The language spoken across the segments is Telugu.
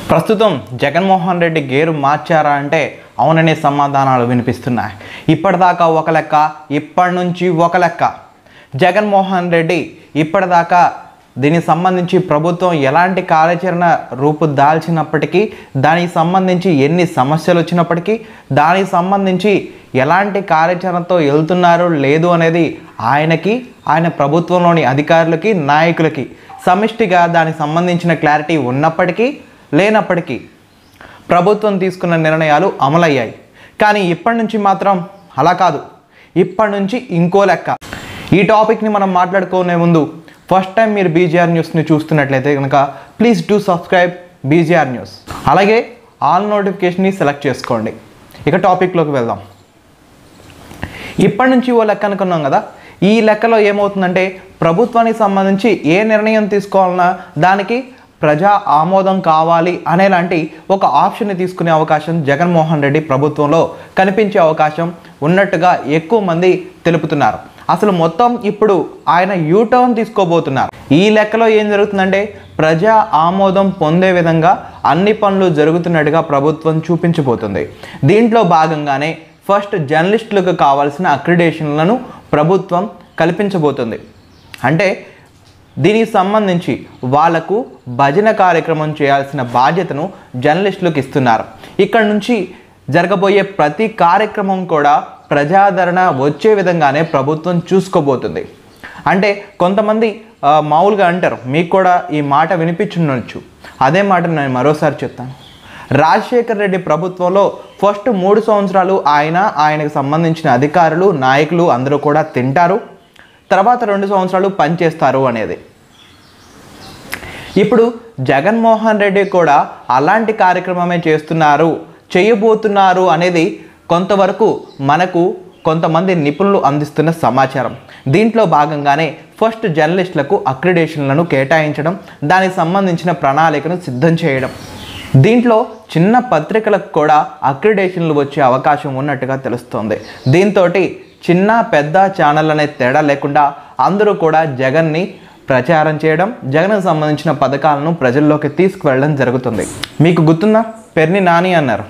ప్రస్తుతం జగన్మోహన్ రెడ్డి గేరు మార్చారా అంటే అవుననే సమాధానాలు వినిపిస్తున్నాయి ఇప్పటిదాకా ఒక లెక్క ఇప్పటి నుంచి ఒక లెక్క జగన్మోహన్ రెడ్డి ఇప్పటిదాకా దీనికి సంబంధించి ప్రభుత్వం ఎలాంటి కార్యాచరణ రూపు దాల్చినప్పటికీ దానికి సంబంధించి ఎన్ని సమస్యలు వచ్చినప్పటికీ దానికి సంబంధించి ఎలాంటి కార్యాచరణతో వెళ్తున్నారు లేదు అనేది ఆయనకి ఆయన ప్రభుత్వంలోని అధికారులకి నాయకులకి సమిష్టిగా దానికి సంబంధించిన క్లారిటీ ఉన్నప్పటికీ లేనప్పటికీ ప్రభుత్వం తీసుకున్న నిర్ణయాలు అమలయ్యాయి కానీ ఇప్పటి నుంచి మాత్రం అలా కాదు ఇప్పటి నుంచి ఇంకో లెక్క ఈ టాపిక్ని మనం మాట్లాడుకునే ముందు ఫస్ట్ టైం మీరు బీజీఆర్ న్యూస్ని చూస్తున్నట్లయితే కనుక please do subscribe BGR news అలాగే ఆల్ నోటిఫికేషన్ని సెలెక్ట్ చేసుకోండి ఇక టాపిక్లోకి వెళ్దాం ఇప్పటి నుంచి ఓ లెక్క అనుకున్నాం కదా ఈ లెక్కలో ఏమవుతుందంటే ప్రభుత్వానికి సంబంధించి ఏ నిర్ణయం తీసుకోవాలన్నా దానికి ప్రజా ఆమోదం కావాలి అనేలాంటి ఒక ఆప్షన్ని తీసుకునే అవకాశం జగన్మోహన్ రెడ్డి ప్రభుత్వంలో కనిపించే అవకాశం ఉన్నట్టుగా ఎక్కువ మంది తెలుపుతున్నారు అసలు మొత్తం ఇప్పుడు ఆయన యూటర్న్ తీసుకోబోతున్నారు ఈ లెక్కలో ఏం జరుగుతుందంటే ప్రజా ఆమోదం పొందే విధంగా అన్ని పనులు జరుగుతున్నట్టుగా ప్రభుత్వం చూపించబోతుంది దీంట్లో భాగంగానే ఫస్ట్ జర్నలిస్టులకు కావాల్సిన అక్రిడేషన్లను ప్రభుత్వం కల్పించబోతుంది అంటే దీనికి సంబంధించి వాళ్లకు భజన కార్యక్రమం చేయాల్సిన బాధ్యతను జర్నలిస్టులకు ఇస్తున్నారు ఇక్కడ నుంచి జరగబోయే ప్రతి కార్యక్రమం కూడా ప్రజాదరణ వచ్చే విధంగానే ప్రభుత్వం చూసుకోబోతుంది అంటే కొంతమంది ఆ, మామూలుగా అంటారు మీకు కూడా ఈ మాట వినిపించుండొచ్చు అదే మాట నేను మరోసారి చెప్తాను రాజశేఖర్ రెడ్డి ప్రభుత్వంలో ఫస్ట్ మూడు సంవత్సరాలు ఆయన ఆయనకు సంబంధించిన అధికారులు నాయకులు అందరూ కూడా తింటారు తర్వాత రెండు సంవత్సరాలు పనిచేస్తారు అనేది ఇప్పుడు జగన్మోహన్ రెడ్డి కూడా అలాంటి కార్యక్రమమే చేస్తున్నారు చేయబోతున్నారు అనేది కొంతవరకు మనకు కొంతమంది నిపుణులు అందిస్తున్న సమాచారం దీంట్లో భాగంగానే ఫస్ట్ జర్నలిస్టులకు అక్రిడేషన్లను కేటాయించడం దానికి సంబంధించిన ప్రణాళికను సిద్ధం చేయడం దీంట్లో చిన్న పత్రికలకు కూడా అక్రిడేషన్లు వచ్చే అవకాశం ఉన్నట్టుగా తెలుస్తోంది దీంతో చిన్న పెద్ద ఛానల్ అనే తేడా లేకుండా అందరూ కూడా జగన్ని ప్రచారం చేయడం జగన్కు సంబంధించిన పథకాలను ప్రజల్లోకి తీసుకువెళ్ళడం జరుగుతుంది మీకు గుర్తుందా పెర్ని నాని అన్నారు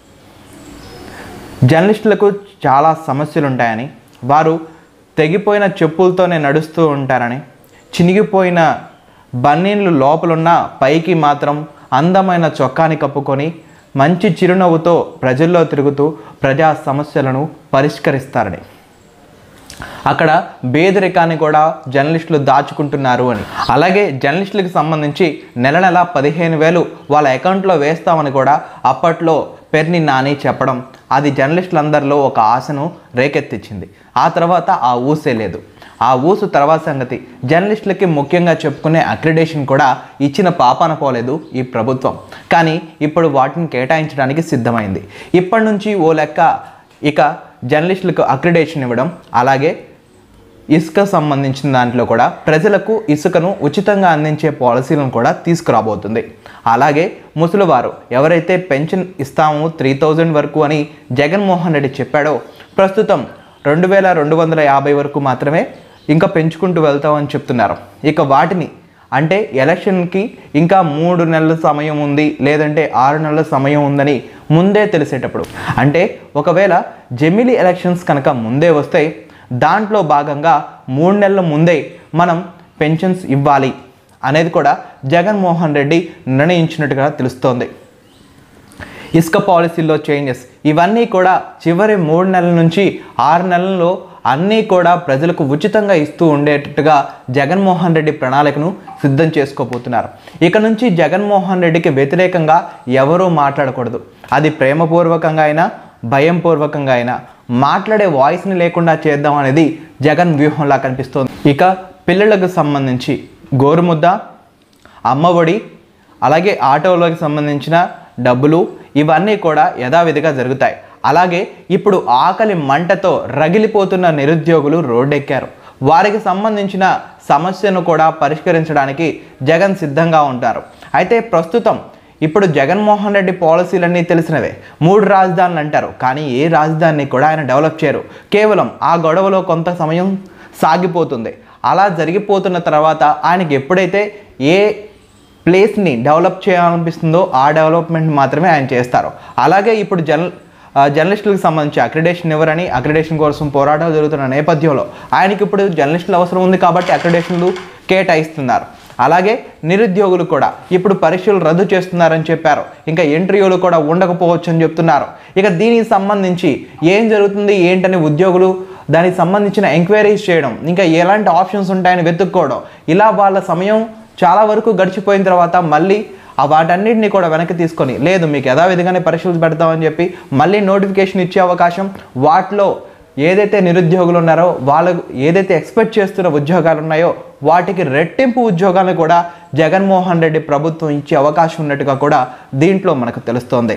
జర్నలిస్టులకు చాలా సమస్యలు ఉంటాయని వారు తెగిపోయిన చెప్పులతోనే నడుస్తూ ఉంటారని చినిగిపోయిన బన్నీళ్ళు లోపలున్న పైకి మాత్రం అందమైన చొక్కాని కప్పుకొని మంచి చిరునవ్వుతో ప్రజల్లో తిరుగుతూ ప్రజా సమస్యలను పరిష్కరిస్తారని అక్కడ పేదరికాన్ని కూడా జర్నలిస్టులు దాచుకుంటున్నారు అని అలాగే జర్నలిస్టులకు సంబంధించి నెల నెల పదిహేను వేలు వాళ్ళ అకౌంట్లో వేస్తామని కూడా అప్పట్లో పెర్ని నాని చెప్పడం అది జర్నలిస్టులందరిలో ఒక ఆశను రేకెత్తించింది ఆ తర్వాత ఆ ఊసే లేదు ఆ ఊసు తర్వాత సంగతి జర్నలిస్టులకి ముఖ్యంగా చెప్పుకునే అక్రిడేషన్ కూడా ఇచ్చిన పాపాన పోలేదు ఈ ప్రభుత్వం కానీ ఇప్పుడు వాటిని కేటాయించడానికి సిద్ధమైంది ఇప్పటి నుంచి ఓ లెక్క ఇక జర్నలిస్టులకు అక్రిడేషన్ ఇవ్వడం అలాగే ఇసుక సంబంధించిన దాంట్లో కూడా ప్రజలకు ఇసుకను ఉచితంగా అందించే పాలసీలను కూడా తీసుకురాబోతుంది అలాగే ముసలివారు ఎవరైతే పెన్షన్ ఇస్తాము త్రీ థౌజండ్ వరకు అని జగన్మోహన్ రెడ్డి చెప్పాడో ప్రస్తుతం రెండు వేల రెండు వందల యాభై వరకు మాత్రమే ఇంకా పెంచుకుంటూ వెళ్తామని చెప్తున్నారు ఇక వాటిని అంటే ఎలక్షన్కి ఇంకా మూడు నెలల సమయం ఉంది లేదంటే ఆరు నెలల సమయం ఉందని ముందే తెలిసేటప్పుడు అంటే ఒకవేళ జమిలీ ఎలక్షన్స్ కనుక ముందే వస్తే దాంట్లో భాగంగా మూడు నెలల ముందే మనం పెన్షన్స్ ఇవ్వాలి అనేది కూడా జగన్మోహన్ రెడ్డి నిర్ణయించినట్టుగా తెలుస్తోంది ఇసుక పాలసీల్లో చేంజెస్ ఇవన్నీ కూడా చివరి మూడు నెలల నుంచి ఆరు నెలల్లో అన్నీ కూడా ప్రజలకు ఉచితంగా ఇస్తూ ఉండేటట్టుగా జగన్మోహన్ రెడ్డి ప్రణాళికను సిద్ధం చేసుకోబోతున్నారు ఇక నుంచి జగన్మోహన్ రెడ్డికి వ్యతిరేకంగా ఎవరూ మాట్లాడకూడదు అది ప్రేమపూర్వకంగా అయినా భయంపూర్వకంగా అయినా మాట్లాడే వాయిస్ని లేకుండా చేద్దాం అనేది జగన్ వ్యూహంలా కనిపిస్తోంది ఇక పిల్లలకు సంబంధించి గోరుముద్ద అమ్మఒడి అలాగే ఆటోలకు సంబంధించిన డబ్బులు ఇవన్నీ కూడా యథావిధిగా జరుగుతాయి అలాగే ఇప్పుడు ఆకలి మంటతో రగిలిపోతున్న నిరుద్యోగులు రోడ్డెక్కారు వారికి సంబంధించిన సమస్యను కూడా పరిష్కరించడానికి జగన్ సిద్ధంగా ఉంటారు అయితే ప్రస్తుతం ఇప్పుడు జగన్మోహన్ రెడ్డి పాలసీలన్నీ తెలిసినవే మూడు రాజధానులు అంటారు కానీ ఏ రాజధానిని కూడా ఆయన డెవలప్ చేయరు కేవలం ఆ గొడవలో కొంత సమయం సాగిపోతుంది అలా జరిగిపోతున్న తర్వాత ఆయనకి ఎప్పుడైతే ఏ ప్లేస్ని డెవలప్ చేయాలనిపిస్తుందో ఆ డెవలప్మెంట్ మాత్రమే ఆయన చేస్తారు అలాగే ఇప్పుడు జర్నల్ ఆ, జర్నలిస్టులకు సంబంధించి అక్రిడేషన్ ఎవరని అక్రిడేషన్ కోసం పోరాటాలు జరుగుతున్న నేపథ్యంలో ఆయనకి ఇప్పుడు జర్నలిస్టులు అవసరం ఉంది కాబట్టి అక్రిడేషన్లు కేటాయిస్తున్నారు అలాగే నిరుద్యోగులు కూడా ఇప్పుడు పరీక్షలు రద్దు చేస్తున్నారని చెప్పారు ఇంకా ఇంటర్వ్యూలు కూడా ఉండకపోవచ్చు అని చెప్తున్నారు ఇక దీనికి సంబంధించి ఏం జరుగుతుంది ఏంటని ఉద్యోగులు దానికి సంబంధించిన ఎంక్వైరీస్ చేయడం ఇంకా ఎలాంటి ఆప్షన్స్ ఉంటాయని వెతుక్కోవడం ఇలా వాళ్ళ సమయం చాలా వరకు గడిచిపోయిన తర్వాత మళ్ళీ ఆ వాటన్నిటిని కూడా వెనక్కి తీసుకొని లేదు మీకు యథావిధిగానే పరీక్షలు పెడతామని చెప్పి మళ్ళీ నోటిఫికేషన్ ఇచ్చే అవకాశం వాటిలో ఏదైతే నిరుద్యోగులు ఉన్నారో వాళ్ళకు ఏదైతే ఎక్స్పెక్ట్ చేస్తున్న ఉద్యోగాలు ఉన్నాయో వాటికి రెట్టింపు ఉద్యోగాలను కూడా జగన్మోహన్ రెడ్డి ప్రభుత్వం ఇచ్చే అవకాశం ఉన్నట్టుగా కూడా దీంట్లో మనకు తెలుస్తోంది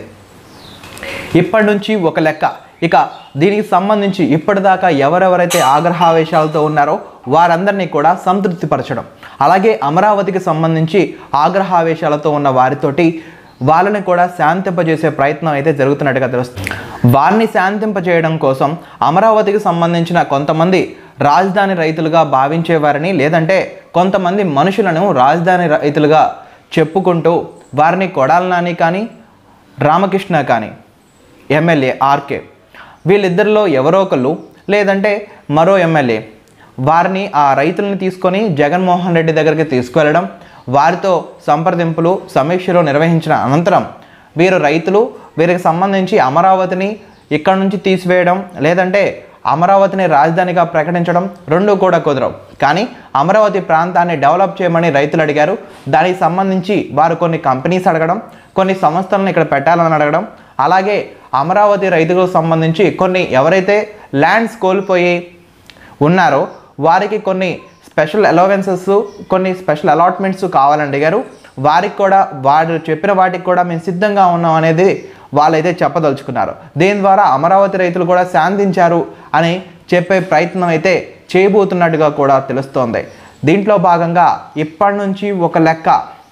ఇప్పటి నుంచి ఒక లెక్క ఇక దీనికి సంబంధించి ఇప్పటిదాకా ఎవరెవరైతే ఆగ్రహావేశాలతో ఉన్నారో వారందరినీ కూడా సంతృప్తిపరచడం అలాగే అమరావతికి సంబంధించి ఆగ్రహావేశాలతో ఉన్న వారితోటి వాళ్ళని కూడా శాంతింపజేసే ప్రయత్నం అయితే జరుగుతున్నట్టుగా తెలుస్తుంది వారిని శాంతింపజేయడం కోసం అమరావతికి సంబంధించిన కొంతమంది రాజధాని రైతులుగా భావించేవారిని లేదంటే కొంతమంది మనుషులను రాజధాని రైతులుగా చెప్పుకుంటూ వారిని కొడాలి నాని కానీ రామకృష్ణ కానీ ఎమ్మెల్యే ఆర్కే వీళ్ళిద్దరిలో ఎవరో ఒకళ్ళు లేదంటే మరో ఎమ్మెల్యే వారిని ఆ రైతులను తీసుకొని జగన్మోహన్ రెడ్డి దగ్గరికి తీసుకువెళ్ళడం వారితో సంప్రదింపులు సమీక్షలు నిర్వహించిన అనంతరం వీరు రైతులు వీరికి సంబంధించి అమరావతిని ఇక్కడ నుంచి తీసివేయడం లేదంటే అమరావతిని రాజధానిగా ప్రకటించడం రెండు కూడా కుదరవు కానీ అమరావతి ప్రాంతాన్ని డెవలప్ చేయమని రైతులు అడిగారు దానికి సంబంధించి వారు కొన్ని కంపెనీస్ అడగడం కొన్ని సంస్థలను ఇక్కడ పెట్టాలని అడగడం అలాగే అమరావతి రైతులకు సంబంధించి కొన్ని ఎవరైతే ల్యాండ్స్ కోల్పోయి ఉన్నారో వారికి కొన్ని స్పెషల్ అలవెన్సెస్ కొన్ని స్పెషల్ అలాట్మెంట్స్ కావాలని అడిగారు వారికి కూడా వారు చెప్పిన వాటికి కూడా మేము సిద్ధంగా ఉన్నాం అనేది వాళ్ళైతే చెప్పదలుచుకున్నారు దీని ద్వారా అమరావతి రైతులు కూడా శాంతించారు అని చెప్పే ప్రయత్నం అయితే చేయబోతున్నట్టుగా కూడా తెలుస్తోంది దీంట్లో భాగంగా ఇప్పటి నుంచి ఒక లెక్క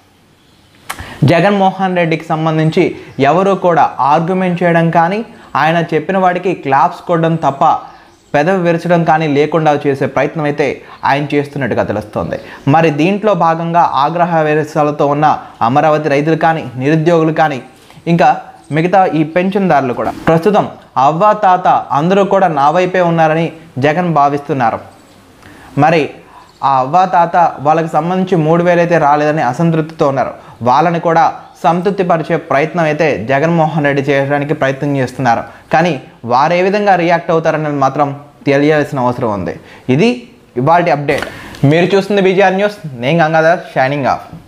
జగన్మోహన్ రెడ్డికి సంబంధించి ఎవరు కూడా ఆర్గ్యుమెంట్ చేయడం కానీ ఆయన చెప్పిన వాటికి క్లాప్స్ కొట్టడం తప్ప పెదవి విరచడం కానీ లేకుండా చేసే ప్రయత్నం అయితే ఆయన చేస్తున్నట్టుగా తెలుస్తోంది మరి దీంట్లో భాగంగా ఆగ్రహ వేరసాలతో ఉన్న అమరావతి రైతులు కానీ నిరుద్యోగులు కానీ ఇంకా మిగతా ఈ పెన్షన్దారులు కూడా ప్రస్తుతం అవ్వ తాత అందరూ కూడా నా వైపే ఉన్నారని జగన్ భావిస్తున్నారు మరి ఆ అవ్వ తాత వాళ్ళకి సంబంధించి మూడు వేలు అయితే రాలేదని అసంతృప్తితో ఉన్నారు వాళ్ళని కూడా సంతృప్తిపరిచే ప్రయత్నం అయితే జగన్మోహన్ రెడ్డి చేయడానికి ప్రయత్నం చేస్తున్నారు కానీ వారు ఏ విధంగా రియాక్ట్ అవుతారనేది మాత్రం తెలియాల్సిన అవసరం ఉంది ఇది ఇవాళ అప్డేట్ మీరు చూస్తుంది బీజీఆర్ న్యూస్ నేను గంగాధర్ షైనింగ్ ఆఫ్